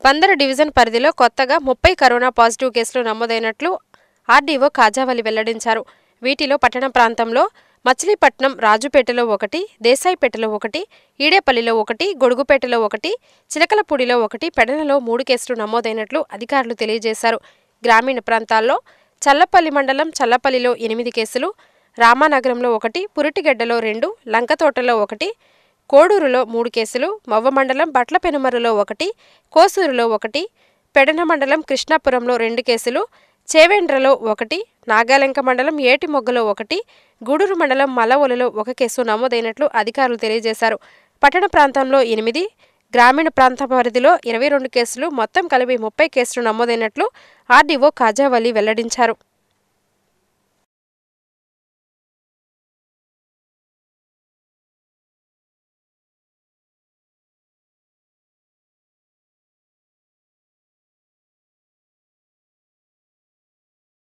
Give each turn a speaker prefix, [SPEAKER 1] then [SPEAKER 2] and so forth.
[SPEAKER 1] Bandar division పరిధిలో కొత్తగా ముప్పై కరోనా పాజిటివ్ కేసులు నమోదైనట్లు ఆర్డీఓ కాజావలి వెల్లడించారు వీటిలో పట్టణ ప్రాంతంలో మచిలీపట్నం రాజుపేటలో ఒకటి దేశాయిపేటలో ఒకటి ఈడేపల్లిలో ఒకటి గొడుగుపేటలో ఒకటి చిలకలపూడిలో ఒకటి పెడనలో మూడు కేసులు నమోదైనట్లు అధికారులు తెలియజేశారు గ్రామీణ ప్రాంతాల్లో చల్లపల్లి మండలం చల్లపల్లిలో ఎనిమిది కేసులు రామానగరంలో ఒకటి పురిటిగడ్డలో రెండు లంకతోటలో ఒకటి కోడూరులో మూడు కేసులు మవ్వ మండలం బట్లపెనుమరులో ఒకటి కోసూరులో ఒకటి పెడన మండలం కృష్ణాపురంలో రెండు కేసులు చేవేండ్రలో ఒకటి నాగాలంక మండలం ఏటిమొగ్గలో ఒకటి గూడూరు మండలం మలవొలలో ఒక కేసు నమోదైనట్లు అధికారులు తెలియజేశారు పట్టణ ప్రాంతంలో ఎనిమిది గ్రామీణ ప్రాంత పరిధిలో ఇరవై రెండు కేసులు మొత్తం కలిపి ముప్పై కేసులు నమోదైనట్లు ఆర్డీఓ కాజావలి వెల్లడించారు